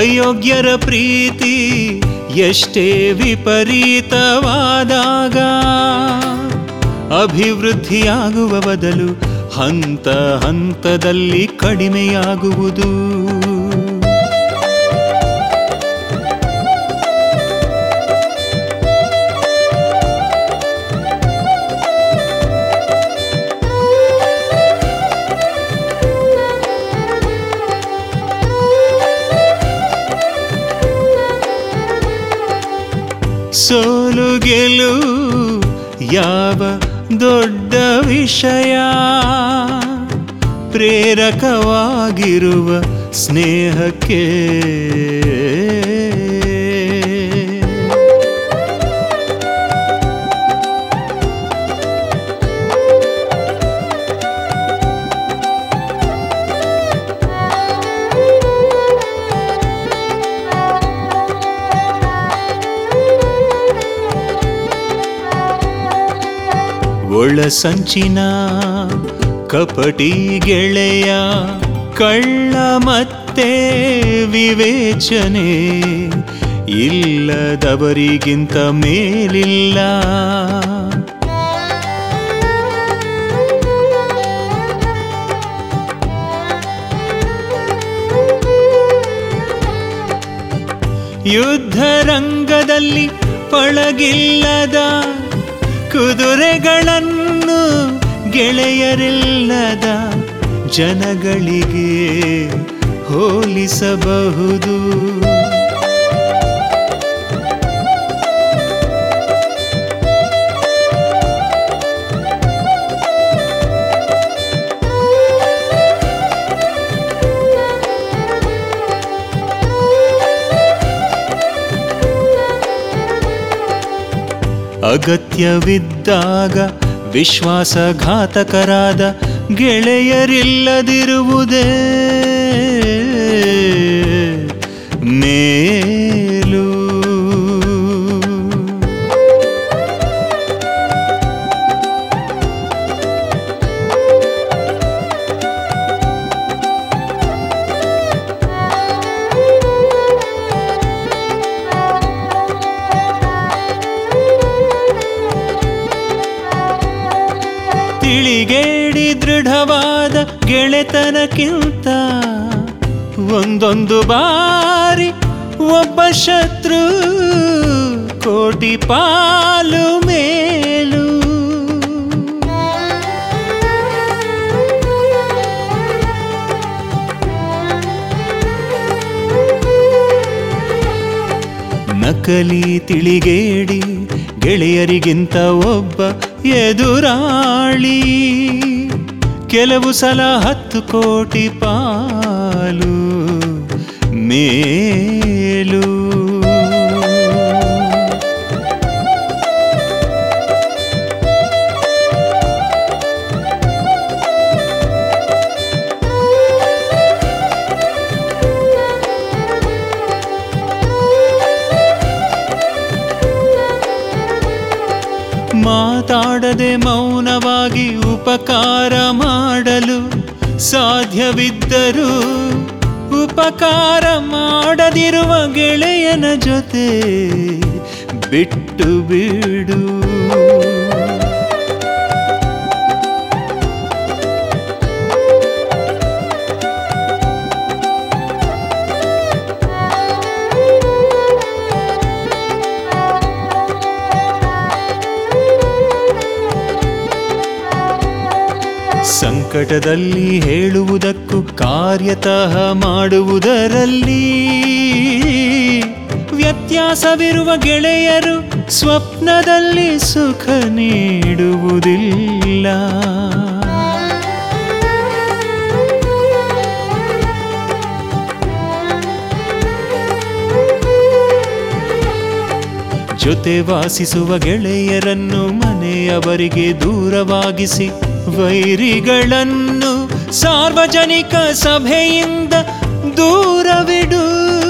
ಅಯೋಗ್ಯರ ಪ್ರೀತಿ ಎಷ್ಟೇ ವಿಪರೀತವಾದಾಗ ಅಭಿವೃದ್ಧಿಯಾಗುವ ಬದಲು ಹಂತ ಹಂತದಲ್ಲಿ ಕಡಿಮೆಯಾಗುವುದು ಸೋಲು ಗೆಲುವು ಯಾವ ದೊಡ್ಡ ವಿಷಯ ಪ್ರೇರಕವಾಗಿರುವ ಸ್ನೇಹಕ್ಕೆ ಒಳ ಸಂಚಿನ ಕಪಟಿ ಗೆಳೆಯ ಕಳ್ಳ ಮತ್ತೆ ವಿವೇಚನೆ ಇಲ್ಲದವರಿಗಿಂತ ಮೇಲಿಲ್ಲ ಯುದ್ಧ ರಂಗದಲ್ಲಿ ಪಳಗಿಲ್ಲದ ಕುದುರೆಗಳನ್ನು ಗೆಳೆಯರಿಲ್ಲದ ಜನಗಳಿಗೆ ಹೋಲಿಸಬಹುದು ಅಗತ್ಯವಿದ್ದಾಗ ವಿಶ್ವಾಸಘಾತಕರಾದ ಗೆಳೆಯರಿಲ್ಲದಿರುವುದೇ ಮೇಲು ತಿಳಿಗೇಡಿ ದೃಢವಾದ ಗೆಳೆತನಕ್ಕಿಂತ ಒಂದೊಂದು ಬಾರಿ ಒಬ್ಬ ಶತ್ರು ಕೋಟಿ ಪಾಲು ಮೇಲು ನಕಲಿ ತಿಳಿಗೇಡಿ ಗೆಳೆಯರಿಗಿಂತ ಒಬ್ಬ ಎದುರಾಳಿ ಕೆಲವು ಸಲ ಹತ್ತು ಕೋಟಿ ಪಾಲು ಮೇಲು ಮಾತಾಡದೆ ಮೌನವಾಗಿ ಉಪಕಾರ ಮಾಡಲು ಸಾಧ್ಯವಿದ್ದರೂ ಉಪಕಾರ ಮಾಡದಿರುವ ಗೆಳೆಯನ ಜೊತೆ ಬಿಟ್ಟು ಬಿಡು ಸಂಕಟದಲ್ಲಿ ಹೇಳುವುದಕ್ಕೂ ಕಾರ್ಯತಃ ಮಾಡುವುದರಲ್ಲಿ ವ್ಯತ್ಯಾಸವಿರುವ ಗೆಳೆಯರು ಸ್ವಪ್ನದಲ್ಲಿ ಸುಖ ನೀಡುವುದಿಲ್ಲ ಜೊತೆ ವಾಸಿಸುವ ಗೆಳೆಯರನ್ನು ಮನೆಯವರಿಗೆ ದೂರವಾಗಿಸಿ ವೈರಿಗಳನ್ನು ಸಾರ್ವಜನಿಕ ಸಭೆಯಿಂದ ದೂರವಿಡು